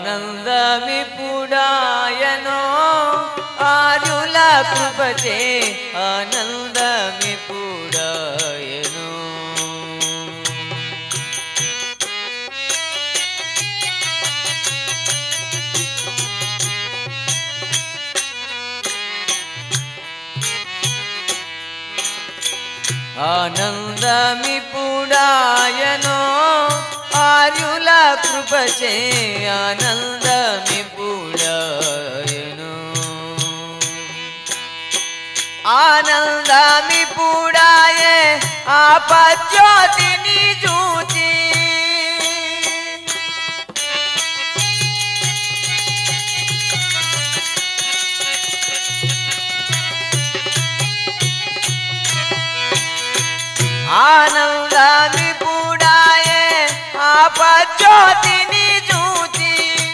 ఆనందమిపుడాయనో ఆర్యుల కృపచే ఆనందమిపుడాయనో ఆనందమిపుడాయనో ఆర్యుల కృపచే ఆనందమిపుడాయనో ఆనందమిపుడాయే ఆపజ్యోతిని చూచి ఆనందమిపుడాయే ఆపజ్యోతిని చూచి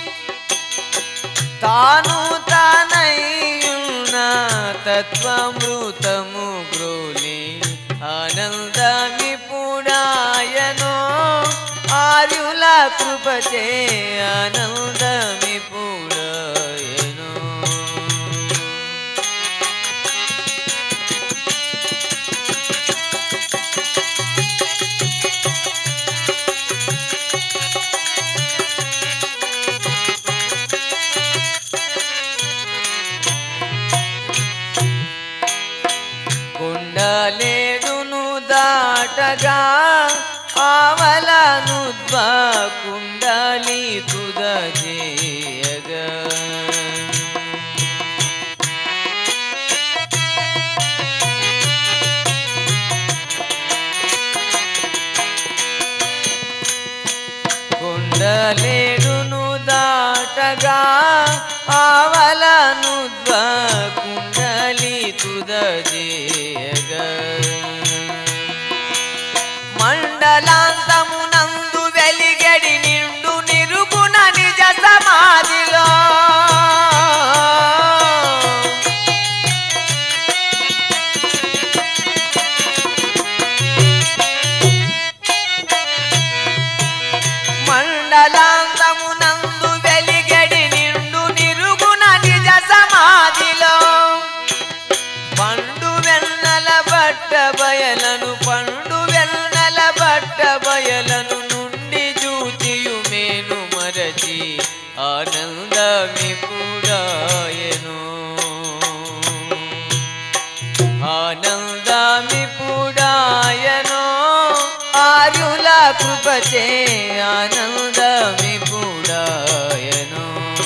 తాను తానయ్యున్న తత్వమృతము గ్రోలి ఆనందమిపుడాయనో ఆర్యుల కృపచే ఆనందమిపుడాయనో కుండలేడును దాటగా ఆవలను కుండలి తుదజేయగా కుండలేడును దాటగా ఆవలను కుండలి తుదజేయగా మండలాంతమునందు వెలిగడి నిండు నిరుగుణ నిజ సమాధిలో మండలాంతమునందు వెలిగడి నిండు నిరుగుణ నిజ సమాధిలో పండు వెన్నెల బట్ట బయలను పండు వెన్నెల బట్ట బయలను నుండి జూచియు మేను మరచి ఆనందమి పుడాయను ఆనందమి పుడాయను ఆర్యుల కృపచే ఆనందమి పుడాయను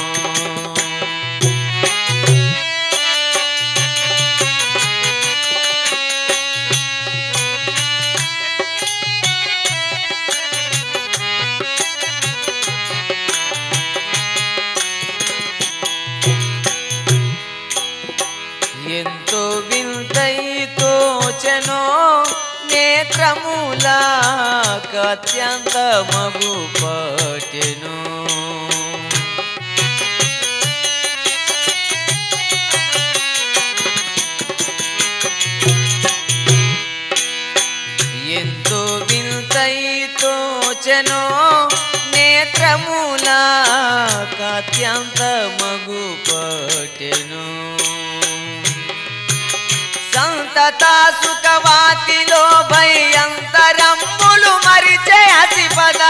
ఎంతో వింతైతోచనో నేత్రములా అత్యంత మగు పటెను ఎంతో వింతైతోచనో నేత్రములా అత్యంత మగు పటెను సంతత సుఖవాతిలో భయంతరంబులు మరిచే అసిపదా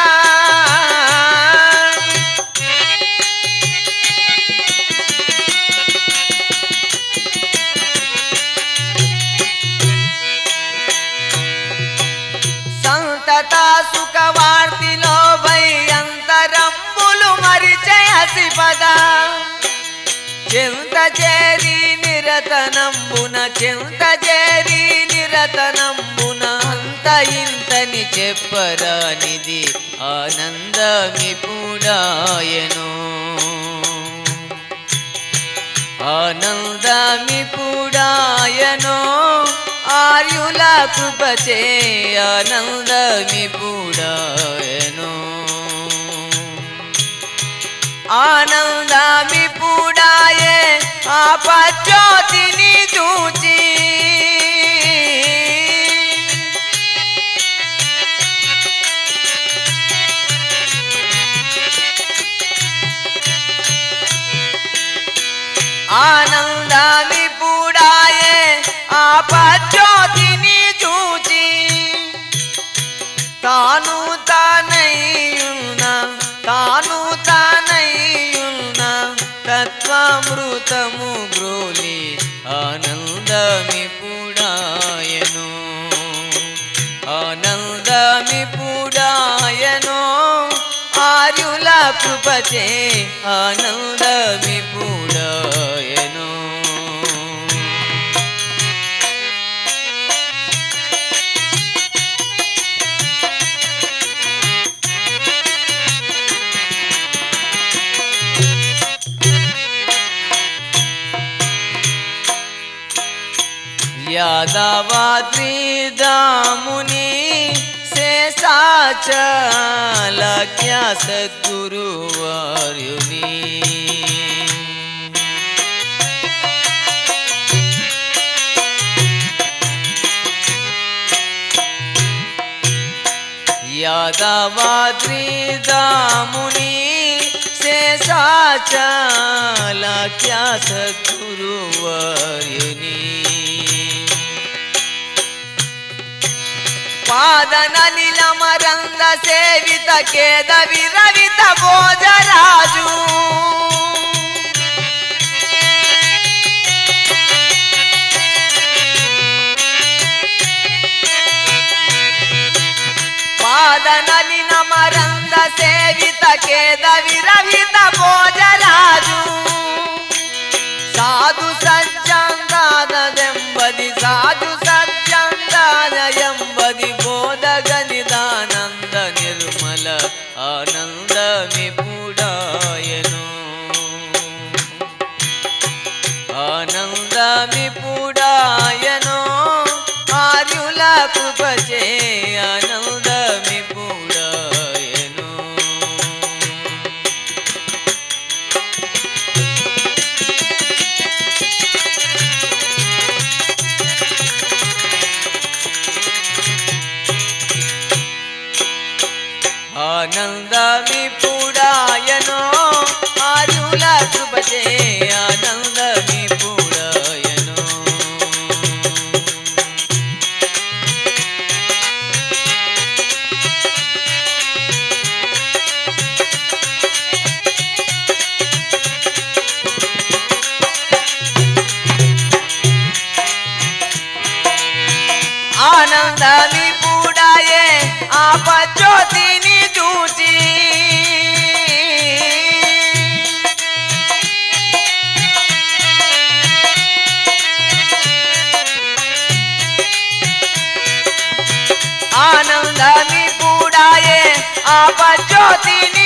సంతత సుఖవార్తిలో భయంతరంబులు మరిచే అసిపదా చెంత చేరి నిరతనంబున చెంత చేరి నిరతనంబున అంత ఇంతని చెప్పరానిది ఆనందమిపుడాయను ఆనందమిపుడాయను ఆర్యుల కృపచే ఆనందమిపుడాయను ఆనందమిపుడాయే ఆపజ్యోతిని చూచి అమృతము గ్రోలి ఆనందమి పుడాయను ఆనందమి పుడాయను ఆర్యుల కృపచే ఆనందమి పుడాయను యాదవాద్రిదాముని శేషాచలక్య సద్గురువార్యుని యాదవాద్రిదాముని శేషాచలక్య సద్గురువార్యుని పాదన నిలమరంద సేవిత కేద విరవిత భోజరాజు పాదన నిలమరంద సేవిత కేద విరవిత భోజరాజు సాధు సజ్జంగాదెంబది సాధు సజ్జంగాదయంబది బోధగ నిదానంద నిర్మల ఆనందమి పుడాయను ఆనందమి పుడాయను ఆర్యుల కృపచే ఆనందమి పుడాయను ఆనందమి పుడాయనో ఆరుల కృపచే ఆనందమి పుడాయనో ఆనందమి పుడాయే ఆపజ్యోతిని చూచి ఆనందమి పుడాయే ఆపజ్యోతిని